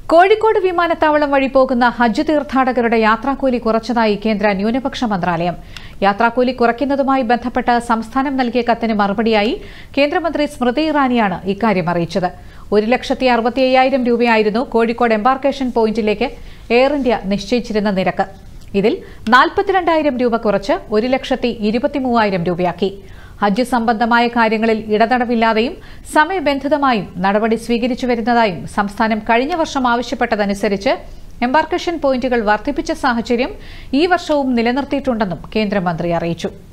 കോഴിക്കോട് വിമാനത്താവളം വഴി പോകുന്ന ഹജ്ജ് തീർത്ഥാടകരുടെ യാത്രാക്കൂലി കുറച്ചതായി കേന്ദ്ര ന്യൂനപക്ഷ മന്ത്രാലയം യാത്രാക്കൂലി കുറയ്ക്കുന്നതുമായി ബന്ധപ്പെട്ട് സംസ്ഥാനം നൽകിയ കത്തിന് മറുപടിയായി കേന്ദ്രമന്ത്രി സ്മൃതി ഇറാനിയാണ് ഇക്കാര്യം അറിയിച്ചത് ഒരു ലക്ഷത്തി അറുപത്തി അയ്യായിരം രൂപയായിരുന്നു കോഴിക്കോട് എംബാർക്കേഷൻ പോയിന്റിലേക്ക് എയർ ഇന്ത്യ നിശ്ചയിച്ചിരുന്ന നിരക്ക് ഇതിൽ നാൽപ്പത്തിരണ്ടായിരം രൂപ കുറച്ച് ഒരു ലക്ഷത്തി ഇരുപത്തിമൂവായിരം രൂപയാക്കി ഹജ്ജ് സംബന്ധമായ കാര്യങ്ങളിൽ ഇടതടവില്ലാതെയും സമയബന്ധിതമായും നടപടി സ്വീകരിച്ചു വരുന്നതായും സംസ്ഥാനം കഴിഞ്ഞ വർഷം ആവശ്യപ്പെട്ടതനുസരിച്ച് എംബാർക്കേഷൻ പോയിന്റുകൾ വർദ്ധിപ്പിച്ച സാഹചര്യം ഈ വർഷവും നിലനിർത്തിയിട്ടുണ്ടെന്നും കേന്ദ്രമന്ത്രി അറിയിച്ചു